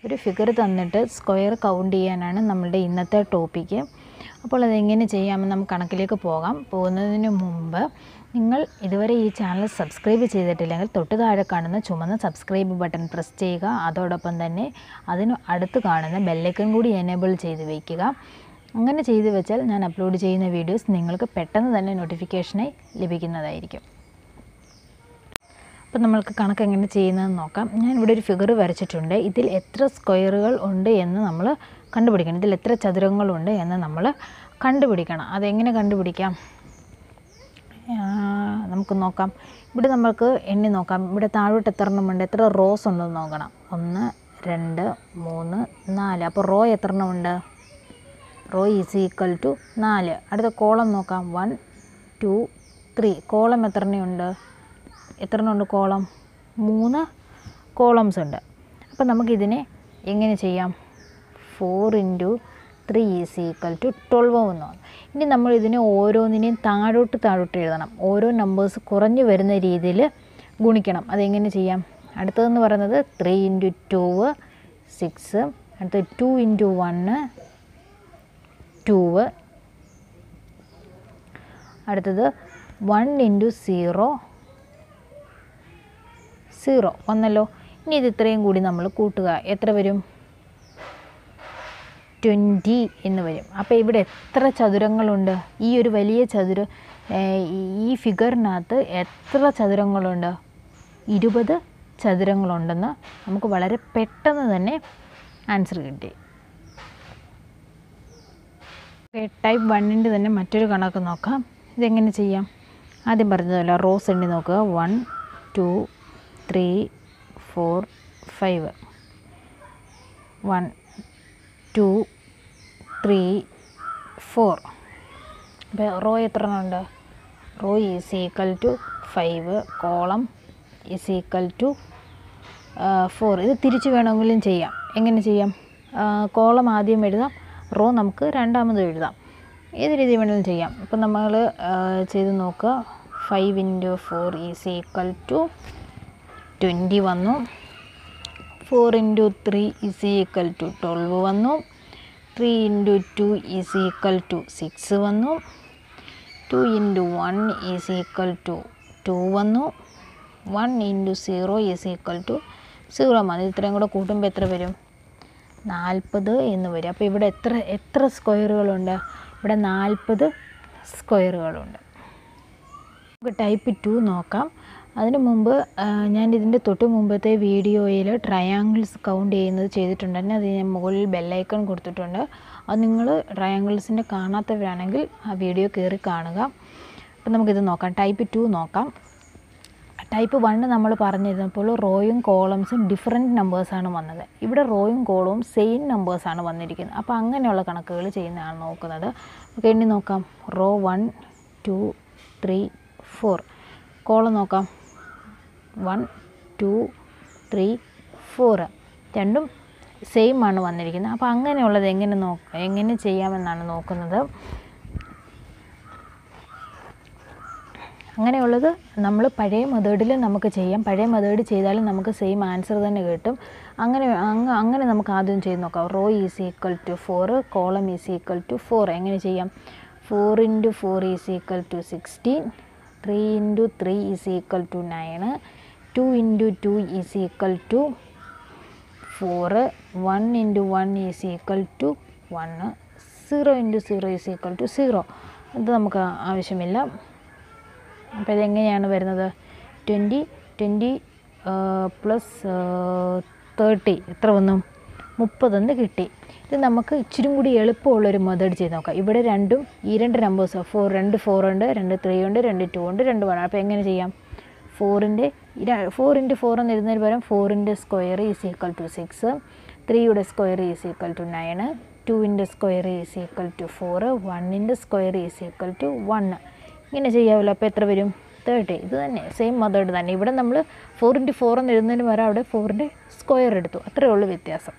ഒരു ഫിഗർ തന്നിട്ട് square count ചെയ്യാനാണ് നമ്മളുടെ ഇന്നത്തെ ടോപ്പിക്ക് അപ്പോൾ അതെങ്ങനെ ചെയ്യാമെന്ന് നമുക്ക് കണക്കിലേക്ക് പോകാം പോകുന്നതിന് മുമ്പ് നിങ്ങൾ ഇതുവരെ ഈ ചാനൽ സബ്സ്ക്രൈബ് ചെയ്തിട്ടില്ലെങ്കിൽ തൊട്ട് താഴെ കാണുന്ന ചുമന്ന സബ്സ്ക്രൈബ് ബട്ടൺ പ്രസ് ചെയ്യുക അതോടൊപ്പം തന്നെ അതിന് അടുത്ത് കാണുന്ന ബെല്ലൈക്കൺ കൂടി എനേബിൾ ചെയ്ത് വയ്ക്കുക അങ്ങനെ ചെയ്തു വെച്ചാൽ ഞാൻ അപ്ലോഡ് ചെയ്യുന്ന വീഡിയോസ് നിങ്ങൾക്ക് പെട്ടെന്ന് തന്നെ നോട്ടിഫിക്കേഷനായി ലഭിക്കുന്നതായിരിക്കും അപ്പോൾ നമ്മൾക്ക് കണക്ക് എങ്ങനെ ചെയ്യുന്നതെന്ന് നോക്കാം ഞാൻ ഇവിടെ ഒരു ഫിഗർ വരച്ചിട്ടുണ്ട് ഇതിൽ എത്ര സ്ക്വയറുകൾ ഉണ്ട് എന്ന് നമ്മൾ കണ്ടുപിടിക്കണം ഇതിൽ എത്ര ചതുരങ്ങളുണ്ട് എന്ന് നമ്മൾ കണ്ടുപിടിക്കണം അതെങ്ങനെ കണ്ടുപിടിക്കാം ആ, നമുക്ക് നോക്കാം ഇവിടെ നമുക്ക് എണ്ണി നോക്കാം ഇവിടെ താഴോട്ട് എത്ര എണ്ണമുണ്ട് എത്ര റോസ് ഉണ്ടെന്ന് നോക്കണം ഒന്ന് രണ്ട് മൂന്ന് നാല് അപ്പോൾ റോ എത്ര എണ്ണമുണ്ട് റോ ഈസ് ഈക്വൽ ടു നാല് അടുത്ത കോളം നോക്കാം വൺ ടു ത്രീ കോളം എത്ര എണ്ണയുണ്ട് എത്ര എണ്ണം ഉണ്ട് കോളം മൂന്ന് കോളംസ് ഉണ്ട് അപ്പോൾ നമുക്കിതിനെ എങ്ങനെ ചെയ്യാം four into three is equal to twelve എന്നാണ് ഇനി നമ്മൾ ഇതിനെ ഓരോന്നിനെയും താഴോട്ട് താഴോട്ട് എഴുതണം ഓരോ നമ്പേഴ്സ് കുറഞ്ഞു വരുന്ന രീതിയിൽ ഗുണിക്കണം അതെങ്ങനെ ചെയ്യാം അടുത്തതെന്ന് പറയുന്നത് ത്രീ ഇൻറ്റു ടൂവ് സിക്സ് അടുത്ത ടു ഇൻറ്റു വണ്ണ് ടൂവ് അടുത്തത് വൺ ഇൻറ്റു സീറോ സീറോ വന്നല്ലോ ഇനി ഇത് ഇത്രയും കൂടി നമ്മൾ കൂട്ടുക എത്ര വരും ട്വൻറ്റി എന്ന് വരും അപ്പോൾ ഇവിടെ എത്ര ചതുരങ്ങളുണ്ട് ഈ ഒരു വലിയ ചതുര ഏഹ് ഈ ഫിഗറിനകത്ത് എത്ര ചതുരങ്ങളുണ്ട് ഇരുപത് ചതുരങ്ങളുണ്ടെന്ന് നമുക്ക് വളരെ പെട്ടെന്ന് തന്നെ ആൻസർ കിട്ടി ടൈപ്പ് വണ്ണിൻ്റെ തന്നെ മറ്റൊരു കണക്ക് നോക്കാം ഇതെങ്ങനെ ചെയ്യാം ആദ്യം പറഞ്ഞതല്ല റോസ് എണ്ണി നോക്കുക one two three four five one two three four അപ്പോൾ റോ എത്ര ഉണ്ട് row is equal to five column is equal to four ഇത് തിരിച്ച് വേണമെങ്കിലും ചെയ്യാം എങ്ങനെ ചെയ്യാം കോളം ആദ്യം എഴുതാം റോ നമുക്ക് രണ്ടാമത് എഴുതാം ഏത് രീതി വേണമെങ്കിലും ചെയ്യാം ഇപ്പം നമ്മൾ ചെയ്ത് നോക്കുക five into four is equal to twenty വന്നു four into three is equal to twelve വന്നു three into two is equal to six വന്നു two into one is equal to two വന്നു one into zero is equal to zero മതി ഇത്രയും കൂടെ കൂട്ടുമ്പോൾ എത്ര വരും നാൽപ്പത് എന്ന് വരും അപ്പോൾ ഇവിടെ എത്ര എത്ര സ്ക്വയറുകളുണ്ട് ഇവിടെ നാൽപ്പത് സ്ക്വയറുകളുണ്ട് നമുക്ക് ടൈപ്പ് ടു നോക്കാം അതിന് മുമ്പ് ആ, ഞാൻ ഇതിൻ്റെ തൊട്ട് മുമ്പത്തെ വീഡിയോയിൽ ട്രയാങ്കിൾസ് കൗണ്ട് ചെയ്യുന്നത് ചെയ്തിട്ടുണ്ട് തന്നെ അത് ഞാൻ മുകളിൽ ബെല്ലൈക്കൺ കൊടുത്തിട്ടുണ്ട് അത് നിങ്ങൾ ട്രയാങ്കിൾസിൻ്റെ കാണാത്തവരാണെങ്കിൽ ആ വീഡിയോ കയറി കാണുക അപ്പം നമുക്കിത് നോക്കാം ടൈപ്പ് ടു നോക്കാം ടൈപ്പ് വണ്ണ് നമ്മൾ പറഞ്ഞിരുന്നപ്പോൾ റോയും കോളംസും ഡിഫറെൻറ്റ് നമ്പേഴ്സാണ് വന്നത് ഇവിടെ റോയും കോളവും സെയിം നമ്പേഴ്സാണ് വന്നിരിക്കുന്നത് അപ്പോൾ അങ്ങനെയുള്ള കണക്കുകൾ ചെയ്യുന്നതാണ് നോക്കുന്നത് നമുക്ക് എണ്ണി നോക്കാം row one two three four column നോക്കാം വൺ ടു ത്രീ ഫോർ രണ്ടും സെയിം ആണ് വന്നിരിക്കുന്നത് അപ്പോൾ അങ്ങനെയുള്ളത് എങ്ങനെ നോക്ക എങ്ങനെ ചെയ്യാമെന്നാണ് നോക്കുന്നത് അങ്ങനെയുള്ളത് നമ്മൾ പഴയ മെത്തേഡിൽ നമുക്ക് ചെയ്യാം പഴയ മെത്തേഡ് ചെയ്താലും നമുക്ക് സെയിം ആൻസർ തന്നെ കിട്ടും അങ്ങനെ അങ്ങ അങ്ങനെ നമുക്ക് ആദ്യം ചെയ്ത് നോക്കാം row is equal to four column is equal to four എങ്ങനെ ചെയ്യാം four into four is equal to sixteen three into three is equal to nine two into two is equal to four one into one is equal to one zero into zero is equal to zero ഇത് നമുക്ക് ആവശ്യമില്ല അപ്പോൾ ഇതെങ്ങനെയാണ് വരുന്നത് twenty twenty plus thirty എത്ര വന്നു മുപ്പതെന്ന് കിട്ടി ഇത് നമുക്ക് ഇച്ചിരി കൂടി എളുപ്പമുള്ളൊരു മെത്തേഡ് ചെയ്ത് നോക്കാം ഇവിടെ രണ്ടും ഈ രണ്ട് നമ്പേഴ്സ് ഫോർ രണ്ട് ഫോർ ഉണ്ട് രണ്ട് ത്രീ ഉണ്ട് രണ്ട് ടു ഉണ്ട് രണ്ട് വൺ അപ്പോൾ എങ്ങനെ ചെയ്യാം ഫോറിൻ്റെ ഫോർ ഇൻറ്റു ഫോർ എന്ന് എഴുതുന്നതിന് പകരം ഫോറിൻ്റെ square is equal to six ത്രീയുടെ square is equal to nine ടുവിൻ്റെ square is equal to four വണ്ണിൻ്റെ square is equal to one ഇങ്ങനെ ചെയ്യാമല്ലോ അപ്പോൾ എത്ര വരും തേർട്ടി ഇത് തന്നെ സെയിം മെത്തേഡ് തന്നെ ഇവിടെ നമ്മൾ ഫോർ ഇൻറ്റു ഫോർ എന്ന് എഴുതുന്നതിന് പകരം അവിടെ ഫോറിൻ്റെ സ്ക്വയർ എടുത്തു അത്രയേ ഉള്ളൂ വ്യത്യാസം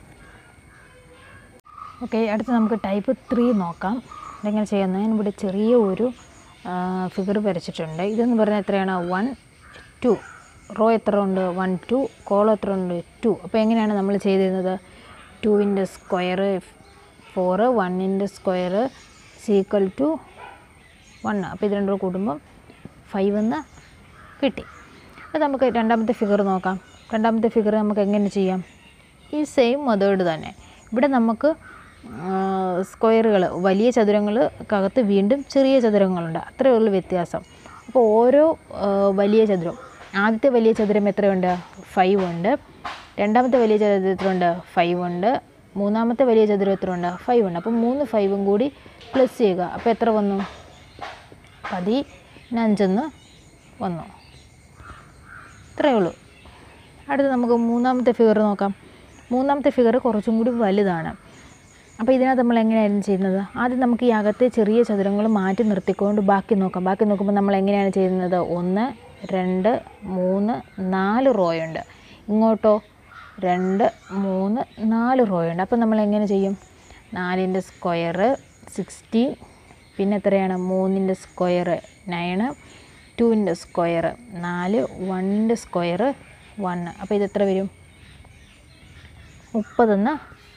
ഓക്കെ അടുത്ത് നമുക്ക് ടൈപ്പ് ത്രീ നോക്കാം ഇതെങ്ങനെ ചെയ്യുന്നത് ഞാൻ ഇവിടെ ചെറിയ ഒരു ഫിഗർ വരച്ചിട്ടുണ്ട് ഇതെന്ന് പറഞ്ഞാൽ എത്രയാണ് വൺ ടു റോ എത്ര ഉണ്ട് വൺ ടു കോളം എത്ര ഉണ്ട് ടു അപ്പോൾ എങ്ങനെയാണ് നമ്മൾ ചെയ്തിരുന്നത് ടുവിൻ്റെ സ്ക്വയർ ഫോറ് വണ്ണിൻ്റെ സ്ക്വയർ സീക്വൽ ടു വൺ അപ്പോൾ ഇത് രണ്ടും കൂട്ടുമ്പം ഫൈവ് എന്ന് കിട്ടി അപ്പോൾ നമുക്ക് രണ്ടാമത്തെ ഫിഗർ നോക്കാം രണ്ടാമത്തെ ഫിഗർ നമുക്ക് എങ്ങനെ ചെയ്യാം ഈ സെയിം മെത്തേഡ് തന്നെ ഇവിടെ നമുക്ക് സ്ക്വയറുകൾ വലിയ ചതുരങ്ങൾക്കകത്ത് വീണ്ടും ചെറിയ ചതുരങ്ങളുണ്ട് അത്രയേ ഉള്ളൂ വ്യത്യാസം അപ്പോൾ ഓരോ ആ, വലിയ ചതുരം ആദ്യത്തെ വലിയ ചതുരം എത്രയുണ്ട് ഫൈവ് ഉണ്ട് രണ്ടാമത്തെ വലിയ ചതുരം എത്രയുണ്ട് ഫൈവ് ഉണ്ട് മൂന്നാമത്തെ വലിയ ചതുരം എത്ര ഉണ്ട് ഫൈവ് ഉണ്ട് അപ്പോൾ മൂന്ന് ഫൈവും കൂടി പ്ലസ് ചെയ്യുക അപ്പോൾ എത്ര വന്നു പതിനഞ്ചെന്ന് വന്നു ഇത്രയേ ഉള്ളൂ അടുത്ത് നമുക്ക് മൂന്നാമത്തെ ഫിഗർ നോക്കാം മൂന്നാമത്തെ ഫിഗർ കുറച്ചും കൂടി വലുതാണ് അപ്പോൾ ഇതിനകത്ത് നമ്മൾ എങ്ങനെയായിരുന്നു ചെയ്യുന്നത് ആദ്യം നമുക്ക് ഈ അകത്തെ ചെറിയ ചതുരങ്ങൾ മാറ്റി നിർത്തിക്കൊണ്ട് ബാക്കി നോക്കാം ബാക്കി നോക്കുമ്പോൾ നമ്മൾ എങ്ങനെയാണ് ചെയ്യുന്നത് ഒന്ന് രണ്ട് മൂന്ന് നാല് റോയുണ്ട് ഇങ്ങോട്ടോ രണ്ട് മൂന്ന് നാല് റോയുണ്ട് അപ്പോൾ നമ്മൾ എങ്ങനെ ചെയ്യും നാലിൻ്റെ സ്ക്വയർ സിക്സ്റ്റീൻ പിന്നെ എത്രയാണ് മൂന്നിൻ്റെ സ്ക്വയർ നയന് ടുവിൻ്റെ സ്ക്വയർ നാല് വണ്ണിൻ്റെ സ്ക്വയർ വണ്ണ് അപ്പോൾ ഇത് എത്ര വരും മുപ്പതെന്ന്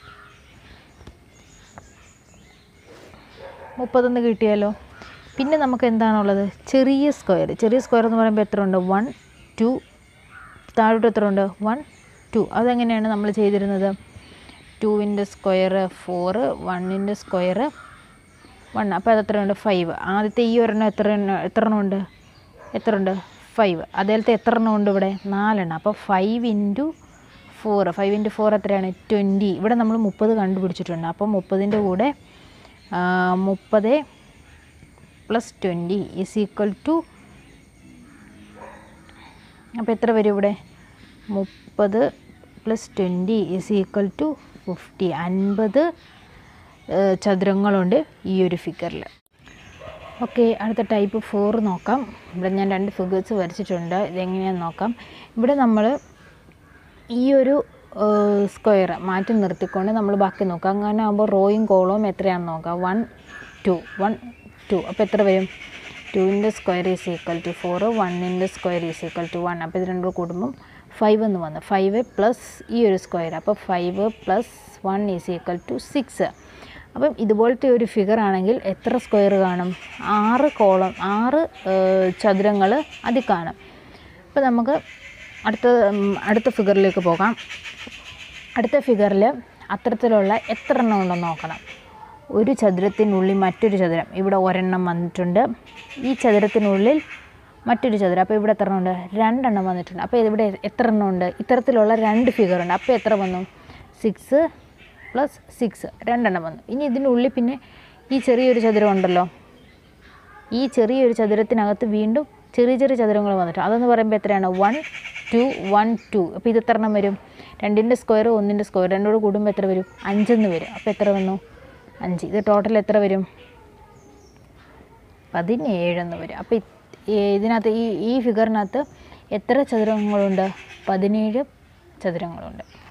മുപ്പതെന്ന് കിട്ടിയാലോ പിന്നെ നമുക്ക് എന്താണുള്ളത് ചെറിയ സ്ക്വയർ ചെറിയ സ്ക്വയർ എന്ന് പറയുമ്പോൾ എത്ര ഉണ്ട് വൺ ടു താഴോട്ട് എത്ര ഉണ്ട് വൺ ടു അതെങ്ങനെയാണ് നമ്മൾ ചെയ്തിരുന്നത് ടുവിൻ്റെ സ്ക്വയർ ഫോറ് വണ്ണിൻ്റെ സ്ക്വയർ വൺ അപ്പോൾ അത് എത്രയുണ്ട് ഫൈവ് ആദ്യത്തെ ഈ ഒരെണ്ണം എത്ര എണ്ണം എത്ര എണ്ണം ഉണ്ട് എത്ര ഉണ്ട് ഫൈവ് അതേലത്തെ എത്ര എണ്ണം ഉണ്ട് ഇവിടെ നാലെണ്ണം അപ്പോൾ five into four five into four എത്രയാണ് ട്വൻറ്റി ഇവിടെ നമ്മൾ മുപ്പത് കണ്ടുപിടിച്ചിട്ടുണ്ട് അപ്പോൾ മുപ്പതിൻ്റെ കൂടെ മുപ്പത് plus twenty is equal to അപ്പോൾ എത്ര വരും ഇവിടെ മുപ്പത് plus twenty is equal to fifty അൻപത് ചതുരങ്ങളുണ്ട് ഈ ഒരു ഫിഗറിൽ ഓക്കെ അടുത്ത ടൈപ്പ് ഫോർ നോക്കാം ഇവിടെ ഞാൻ രണ്ട് ഫിഗേഴ്സ് വരച്ചിട്ടുണ്ട് ഇതെങ്ങനെയാണെന്ന് നോക്കാം ഇവിടെ നമ്മൾ ഈ ഒരു സ്ക്വയർ മാറ്റി നിർത്തിക്കൊണ്ട് നമ്മൾ ബാക്കി നോക്കാം അങ്ങനെ ആകുമ്പോൾ റോയും കോളവും എത്രയാണെന്ന് നോക്കാം വൺ ടു വൺ ടു അപ്പോൾ എത്ര വരും ടുവിൻ്റെ square is equal to four വണ്ണിൻ്റെ square is equal to one അപ്പോൾ ഇത് രണ്ടും കൂടുമ്പം ഫൈവ് എന്ന് വന്നു ഫൈവ് പ്ലസ് ഈ ഒരു സ്ക്വയർ അപ്പോൾ five plus one is equal to six അപ്പം ഇതുപോലത്തെ ഒരു ഫിഗർ ആണെങ്കിൽ എത്ര സ്ക്വയർ കാണും ആറ് കോളം ആറ് ചതുരങ്ങൾ അതിൽ കാണും അപ്പോൾ നമുക്ക് അടുത്ത ഉം, അടുത്ത ഫിഗറിലേക്ക് പോകാം അടുത്ത ഫിഗറിൽ അത്തരത്തിലുള്ള എത്ര എണ്ണം ഉണ്ടെന്ന് നോക്കണം ഒരു ചതുരത്തിനുള്ളിൽ മറ്റൊരു ചതുരം ഇവിടെ ഒരെണ്ണം വന്നിട്ടുണ്ട് ഈ ചതുരത്തിനുള്ളിൽ മറ്റൊരു ചതുരം അപ്പോൾ ഇവിടെ എത്ര എണ്ണം ഉണ്ട് രണ്ടെണ്ണം വന്നിട്ടുണ്ട് അപ്പോൾ ഇവിടെ എത്ര എണ്ണം ഉണ്ട് ഇത്തരത്തിലുള്ള രണ്ട് ഫിഗർ ഉണ്ട് അപ്പോൾ എത്ര വന്നു സിക്സ് പ്ലസ് സിക്സ് രണ്ടെണ്ണം വന്നു ഇനി ഇതിനുള്ളിൽ പിന്നെ ഈ ചെറിയൊരു ചതുരം ഉണ്ടല്ലോ ഈ ചെറിയൊരു ചതുരത്തിനകത്ത് വീണ്ടും ചെറിയ ചെറിയ ചതുരങ്ങൾ വന്നിട്ട് അതെന്ന് പറയുമ്പോൾ എത്രയാണ് വൺ ടു വൺ ടു അപ്പോൾ ഇത് എത്ര എണ്ണം വരും രണ്ടിൻ്റെ സ്ക്വയർ ഒന്നിൻ്റെ സ്ക്വയർ രണ്ടോട് കൂടുമ്പോൾ എത്ര വരും അഞ്ചെന്ന് വരും അപ്പോൾ എത്ര വന്നു അഞ്ച് ഇത് ടോട്ടൽ എത്ര വരും പതിനേഴെന്ന് വരും അപ്പോൾ ഇത്- ഈ ഇതിനകത്ത് ഈ ഈ ഫിഗറിനകത്ത് എത്ര ചതുരങ്ങളുണ്ട് പതിനേഴ് ചതുരങ്ങളുണ്ട്